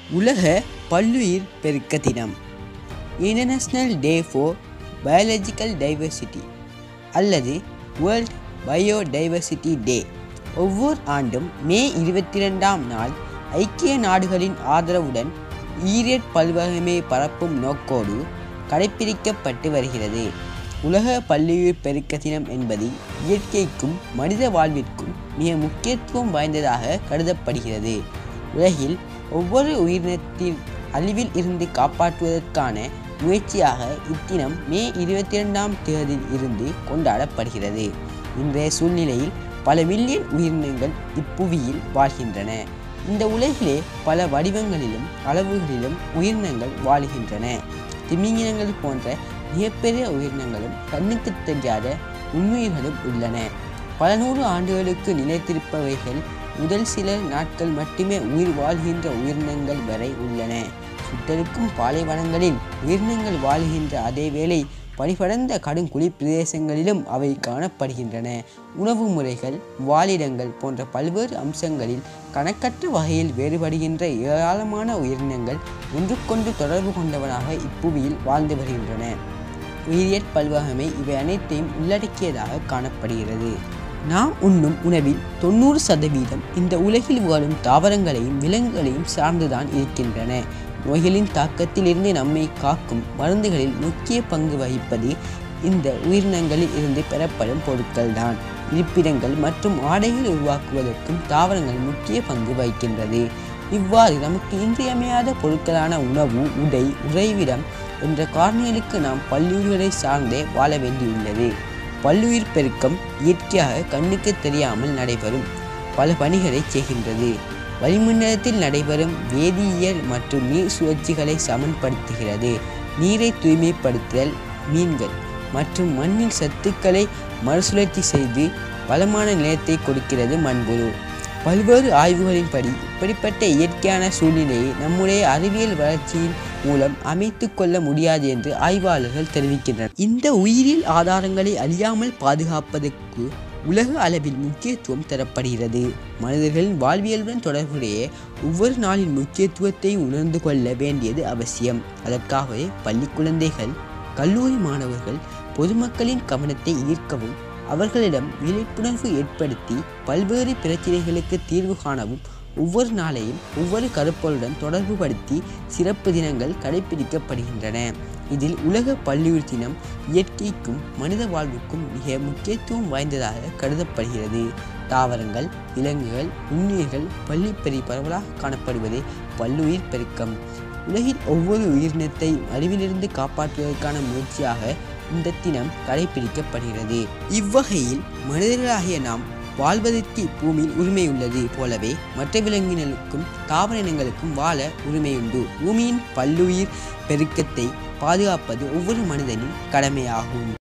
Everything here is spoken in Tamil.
உலக பல்லுயிர் பெருக்க தினம் international day for biological diversity அல்லது வேர்ல்ட் பயோடைவர்சிட்டி டே ஒவ்வொரு ஆண்டும் மே இருபத்தி ரெண்டாம் நாள் ஐக்கிய நாடுகளின் ஆதரவுடன் ஈரேட் பல்வகைமை பரப்பும் நோக்கோடு கடைப்பிடிக்கப்பட்டு வருகிறது உலக பல்லுயிர் பெருக்க தினம் என்பது இயற்கைக்கும் மனித வாழ்விற்கும் மிக முக்கியத்துவம் வாய்ந்ததாக கருதப்படுகிறது உலகில் ஒவ்வொரு உயிரினத்தின் அழிவில் இருந்து காப்பாற்றுவதற்கான முயற்சியாக இத்தினம் மே இருபத்தி இரண்டாம் தேதியில் இருந்து கொண்டாடப்படுகிறது இன்றைய சூழ்நிலையில் பல மில்லியன் உயிரினங்கள் இப்புவியில் வாழ்கின்றன இந்த உலகிலே பல வடிவங்களிலும் அளவுகளிலும் உயிரினங்கள் வாழுகின்றன திமிங்கிலங்கள் போன்ற மிகப்பெரிய உயிரினங்களும் கண்ணுக்கு தெரியாத உண்மைகளும் உள்ளன பல நூறு ஆண்டுகளுக்கு நிலைத்திருப்பவைகள் முதல் சில நாட்கள் மட்டுமே உயிர் வாழ்கின்ற உயிரினங்கள் வரை உள்ளன சுட்டெடுக்கும் பாலைவனங்களில் உயிரினங்கள் வாழ்கின்ற அதே வேளை பனிபடர்ந்த கடும் குளிர் பிரதேசங்களிலும் அவை காணப்படுகின்றன உணவு முறைகள் வாழிடங்கள் போன்ற பல்வேறு அம்சங்களில் கணக்கற்ற வகையில் வேறுபடுகின்ற ஏராளமான உயிரினங்கள் ஒன்றுக்கொன்று தொடர்பு கொண்டவனாக இப்புவியில் வாழ்ந்து வருகின்றன உயிரியற் பல்வகமை இவை அனைத்தையும் உள்ளடக்கியதாக காணப்படுகிறது நாம் உண்ணும் உணவில் தொண்ணூறு சதவீதம் இந்த உலகில் வாழும் தாவரங்களையும் விலங்குகளையும் சார்ந்துதான் இருக்கின்றன நோய்களின் தாக்கத்திலிருந்து நம்மை காக்கும் மருந்துகளில் முக்கிய பங்கு வகிப்பது இந்த உயிரினங்களில் இருந்து பெறப்படும் பொருட்கள்தான் இருப்பிடங்கள் மற்றும் ஆடைகள் உருவாக்குவதற்கும் தாவரங்கள் முக்கிய பங்கு வகிக்கின்றது இவ்வாறு நமக்கு இன்றியமையாத பொருட்களான உணவு உடை உறைவிடம் என்ற காரணிகளுக்கு நாம் பல்லுயிர்களை சார்ந்தே வாழ வேண்டியுள்ளது பல்லுயிர் பெருக்கம் இயற்கையாக கண்ணுக்கு தெரியாமல் நடைபெறும் பல பணிகளை செய்கின்றது வளிமண்டலத்தில் நடைபெறும் வேதியியல் மற்றும் நீர் சுழற்சிகளை சமன்படுத்துகிறது நீரை தூய்மைப்படுத்துதல் மீன்கள் மற்றும் மண்ணின் சத்துக்களை மறுசுழற்சி செய்து வளமான நிலத்தை கொடுக்கிறது மண்புழு பல்வேறு ஆய்வுகளின்படி இப்படிப்பட்ட இயற்கையான சூழ்நிலையை நம்முடைய அறிவியல் வளர்ச்சியின் மூலம் அமைத்து கொள்ள முடியாது என்று ஆய்வாளர்கள் தெரிவிக்கின்றனர் இந்த உயிரியல் ஆதாரங்களை அழியாமல் பாதுகாப்பதற்கு உலக அளவில் முக்கியத்துவம் தரப்படுகிறது மனிதர்களின் வாழ்வியலுடன் தொடர்புடைய ஒவ்வொரு நாளின் முக்கியத்துவத்தை உணர்ந்து கொள்ள வேண்டியது அவசியம் அதற்காகவே பள்ளி குழந்தைகள் கல்லூரி மாணவர்கள் பொதுமக்களின் கவனத்தை ஈர்க்கவும் அவர்களிடம் விழிப்புணர்வு ஏற்படுத்தி பல்வேறு பிரச்சனைகளுக்கு தீர்வு காணவும் ஒவ்வொரு நாளையும் ஒவ்வொரு கருப்பொருளுடன் தொடர்புபடுத்தி சிறப்பு தினங்கள் கடைபிடிக்கப்படுகின்றன இதில் உலக பல்லுயிர் தினம் இயற்கைக்கும் மனித வாழ்வுக்கும் மிக முக்கியத்துவம் வாய்ந்ததாக கருதப்படுகிறது தாவரங்கள் விலங்குகள் உண்ணுயிர்கள் பள்ளிப்பெறி பரவலாக காணப்படுவதே பல்லுயிர் பெருக்கம் உலகில் ஒவ்வொரு உயிரினத்தை அழிவிலிருந்து காப்பாற்றுவதற்கான முயற்சியாக இந்த தினம் கடைபிடிக்கப்படுகிறது இவ்வகையில் மனிதர்களாகிய நாம் வாழ்வதற்கு பூமியில் உரிமை உள்ளது போலவே மற்ற விலங்கினங்களுக்கும் தாவர இனங்களுக்கும் வாழ உரிமையுண்டு பூமியின் பல்லுயிர் பெருக்கத்தை பாதுகாப்பது ஒவ்வொரு மனிதனின் கடமையாகும்